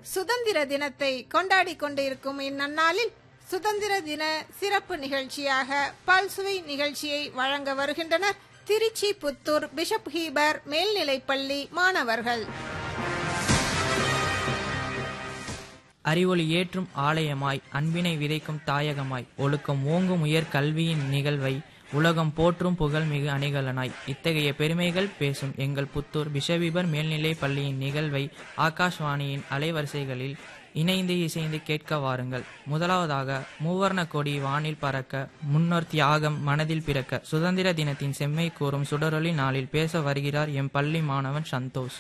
சுதந்திர தினத்தை கொண்டாடிக் கொண்டிருக்கும் இந்நன்னாளில் சுதந்திர தின சிறப்பு நிகழ்ச்சியாக பல்சுவை நிகழ்ச்சியை வழங்க வருகின்றனர் திருச்சி புத்தூர் பிஷப் ஹீபர் மேல்நிலைப்பள்ளி மாணவர்கள் அறிவொளி ஏற்றும் ஆலயமாய் அன்பினை விதைக்கும் தாயகமாய் ஒழுக்கம் ஓங்கும் உயர் கல்வியின் நிகழ்வை உலகம் போற்றும் புகழ்மிகு அணிகலனாய் இத்தகைய பெருமைகள் பேசும் எங்கள் புத்தூர் பிஷவிபர் மேல்நிலைப் பள்ளியின் நிகழ்வை ஆகாஷ்வாணியின் அலைவரிசைகளில் இணைந்து இசைந்து கேட்க வாருங்கள் முதலாவதாக மூவர்ண கொடி வானில் பறக்க முன்னோர் தியாகம் மனதில் பிறக்க சுதந்திர தினத்தின் செம்மை கூறும் சுடரொளி நாளில் பேச வருகிறார் எம் பள்ளி மாணவன் சந்தோஷ்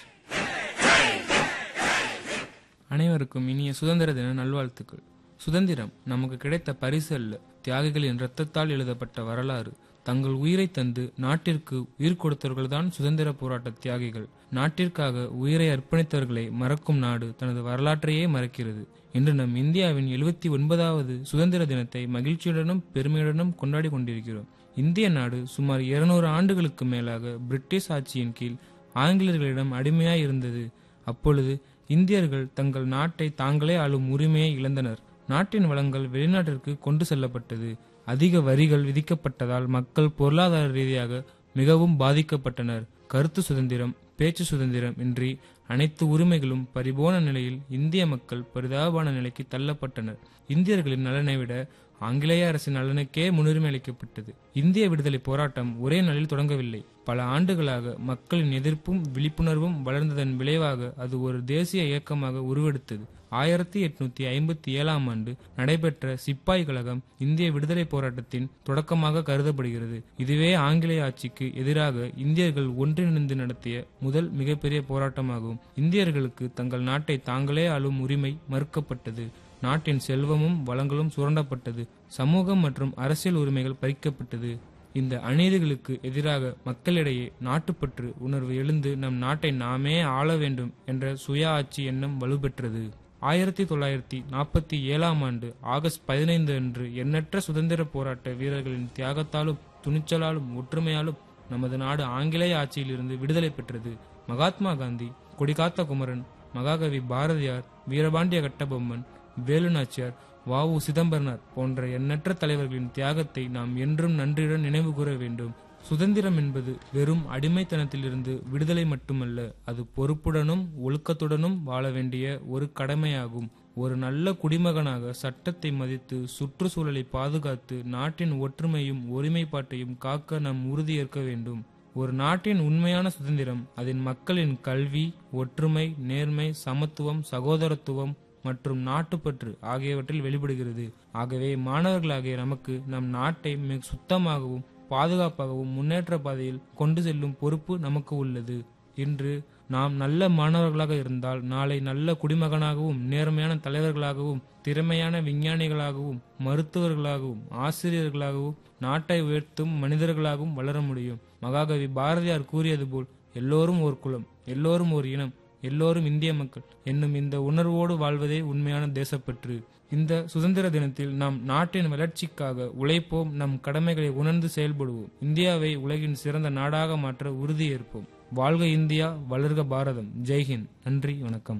அனைவருக்கும் இனிய சுதந்திர தின நல்வாழ்த்துக்கள் சுதந்திரம் நமக்கு கிடைத்த பரிசு அல்ல தியாகிகளின் இரத்தத்தால் எழுதப்பட்ட வரலாறு தங்கள் உயிரை தந்து நாட்டிற்கு உயிர் கொடுத்தவர்கள்தான் சுதந்திர போராட்ட தியாகிகள் நாட்டிற்காக உயிரை அர்ப்பணித்தவர்களை மறக்கும் நாடு தனது வரலாற்றையே மறக்கிறது இன்று நம் இந்தியாவின் எழுபத்தி ஒன்பதாவது சுதந்திர தினத்தை மகிழ்ச்சியுடனும் பெருமையுடனும் கொண்டாடி கொண்டிருக்கிறோம் இந்திய நாடு சுமார் இருநூறு ஆண்டுகளுக்கு மேலாக பிரிட்டிஷ் ஆட்சியின் கீழ் ஆங்கிலேயர்களிடம் அடிமையாய் இருந்தது அப்பொழுது இந்தியர்கள் தங்கள் நாட்டை தாங்களே ஆளும் உரிமையை இழந்தனர் நாட்டின் வளங்கள் வெளிநாட்டிற்கு கொண்டு செல்லப்பட்டது அதிக வரிகள் விதிக்கப்பட்டதால் மக்கள் பொருளாதார ரீதியாக மிகவும் பாதிக்கப்பட்டனர் கருத்து சுதந்திரம் பேச்சு சுதந்திரம் இன்றி அனைத்து உரிமைகளும் பரிபோன நிலையில் இந்திய மக்கள் பரிதாபமான நிலைக்கு தள்ளப்பட்டனர் இந்தியர்களின் நலனை விட ஆங்கிலேய அரசின் நலனுக்கே முன்னுரிமை அளிக்கப்பட்டது இந்திய விடுதலை போராட்டம் ஒரே நாளில் தொடங்கவில்லை பல ஆண்டுகளாக மக்களின் எதிர்ப்பும் விழிப்புணர்வும் வளர்ந்ததன் விளைவாக அது ஒரு தேசிய இயக்கமாக உருவெடுத்தது ஆயிரத்தி எட்நூத்தி ஐம்பத்தி ஏழாம் ஆண்டு நடைபெற்ற சிப்பாய் கழகம் இந்திய விடுதலை போராட்டத்தின் தொடக்கமாக கருதப்படுகிறது இதுவே ஆங்கிலேய ஆட்சிக்கு எதிராக இந்தியர்கள் ஒன்றிணைந்து நடத்திய முதல் மிகப்பெரிய போராட்டமாகும் இந்தியர்களுக்கு தங்கள் நாட்டை தாங்களே ஆளும் உரிமை மறுக்கப்பட்டது நாட்டின் செல்வமும் வளங்களும் சுரண்டப்பட்டது சமூகம் மற்றும் அரசியல் உரிமைகள் பறிக்கப்பட்டது இந்த அநீதிகளுக்கு எதிராக மக்களிடையே நாட்டுப்பற்று உணர்வு எழுந்து நம் நாட்டை நாமே ஆள வேண்டும் என்ற சுய ஆட்சி எண்ணம் வலுப்பெற்றது ஆயிரத்தி தொள்ளாயிரத்தி நாற்பத்தி ஏழாம் ஆண்டு ஆகஸ்ட் பதினைந்து அன்று எண்ணற்ற சுதந்திர போராட்ட வீரர்களின் தியாகத்தாலும் துணிச்சலாலும் ஒற்றுமையாலும் நமது நாடு ஆங்கிலேய ஆட்சியிலிருந்து விடுதலை பெற்றது மகாத்மா காந்தி கொடிகாத்த குமரன் மகாகவி பாரதியார் வீரபாண்டிய கட்டபொம்மன் வேலு நாச்சியார் வ உ சிதம்பரனார் போன்ற எண்ணற்ற தலைவர்களின் தியாகத்தை நாம் என்றும் நன்றியுடன் நினைவு கூற வேண்டும் சுதந்திரம் என்பது வெறும் அடிமைத்தனத்திலிருந்து விடுதலை மட்டுமல்ல அது பொறுப்புடனும் ஒழுக்கத்துடனும் வாழ வேண்டிய ஒரு கடமையாகும் ஒரு நல்ல குடிமகனாக சட்டத்தை மதித்து சுற்றுச்சூழலை பாதுகாத்து நாட்டின் ஒற்றுமையும் ஒருமைப்பாட்டையும் காக்க நாம் உறுதியேற்க வேண்டும் ஒரு நாட்டின் உண்மையான சுதந்திரம் அதன் மக்களின் கல்வி ஒற்றுமை நேர்மை சமத்துவம் சகோதரத்துவம் மற்றும் நாட்டுப்பற்று ஆகியவற்றில் வெளிப்படுகிறது ஆகவே மாணவர்களாகிய நமக்கு நம் நாட்டை மிக சுத்தமாகவும் பாதுகாப்பாகவும் முன்னேற்ற பாதையில் கொண்டு செல்லும் பொறுப்பு நமக்கு உள்ளது இன்று நாம் நல்ல மாணவர்களாக இருந்தால் நாளை நல்ல குடிமகனாகவும் நேர்மையான தலைவர்களாகவும் திறமையான விஞ்ஞானிகளாகவும் மருத்துவர்களாகவும் ஆசிரியர்களாகவும் நாட்டை உயர்த்தும் மனிதர்களாகவும் வளர முடியும் மகாகவி பாரதியார் கூறியது போல் எல்லோரும் ஒரு குலம் எல்லோரும் ஒரு இனம் எல்லோரும் இந்திய மக்கள் என்னும் இந்த உணர்வோடு வாழ்வதே உண்மையான தேசப்பற்று இந்த சுதந்திர தினத்தில் நாம் நாட்டின் வளர்ச்சிக்காக உழைப்போம் நம் கடமைகளை உணர்ந்து செயல்படுவோம் இந்தியாவை உலகின் சிறந்த நாடாக மாற்ற உறுதியேற்போம் வாழ்க இந்தியா வளர்க பாரதம் ஜெய்ஹிந்த் நன்றி வணக்கம்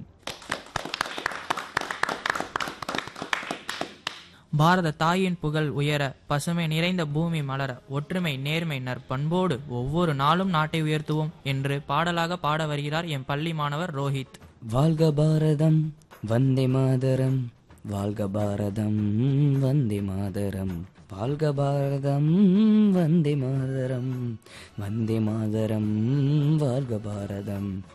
பாரத தாயின் புகழ் உயர பசுமை நிறைந்த பூமி மலர ஒற்றுமை நேர்மை நற்பண்போடு ஒவ்வொரு நாளும் நாட்டை உயர்த்துவோம் என்று பாடலாக பாட வருகிறார் என் பள்ளி மாணவர் ரோஹித் வாழ்க பாரதம் வந்தே மாதரம் வாழ்க பாரதம் வந்தே மாதரம் வாழ்க பாரதம் வந்தே மாதரம் வந்தே மாதரம் வாழ்க பாரதம்